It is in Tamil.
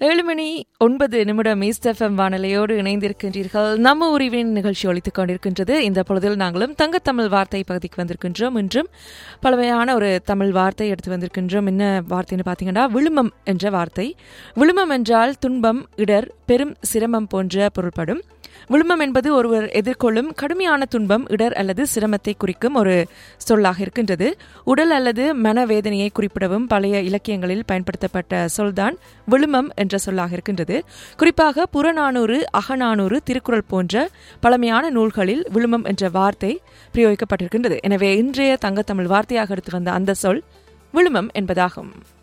ஏழு மணி ஒன்பது நிமிடம் ஈஸ்ட் எஃப்எம் வானொலியோடு இணைந்திருக்கின்றீர்கள் நம்ம உரிவின் நிகழ்ச்சி ஒழித்துக் கொண்டிருக்கின்றது இந்த பொழுதில் நாங்களும் தங்கத்தமிழ் வார்த்தை பகுதிக்கு வந்திருக்கின்றோம் இன்றும் பழமையான ஒரு தமிழ் வார்த்தை எடுத்து வந்திருக்கின்றோம் என்ன வார்த்தைன்னு பார்த்தீங்கன்னா விழுமம் என்ற வார்த்தை விழுமம் என்றால் துன்பம் இடர் பெரும் சிரமம் போன்ற பொருள்படும் விழுமம் என்பது ஒருவர் எதிர்கொள்ளும் கடுமையான துன்பம் இடர் அல்லது சிரமத்தை குறிக்கும் ஒரு சொல்லாக இருக்கின்றது உடல் அல்லது மனவேதனையை குறிப்பிடவும் பழைய இலக்கியங்களில் பயன்படுத்தப்பட்ட சொல்தான் விழுமம் என்ற சொல்லாக இருக்கின்றது குறிப்பாக புறநானூறு அகநானூறு திருக்குறள் போன்ற பழமையான நூல்களில் விழுமம் என்ற வார்த்தை பிரயோகிக்கப்பட்டிருக்கின்றது எனவே இன்றைய தங்கத்தமிழ் வார்த்தையாக எடுத்து வந்த அந்த சொல் விழுமம் என்பதாகும்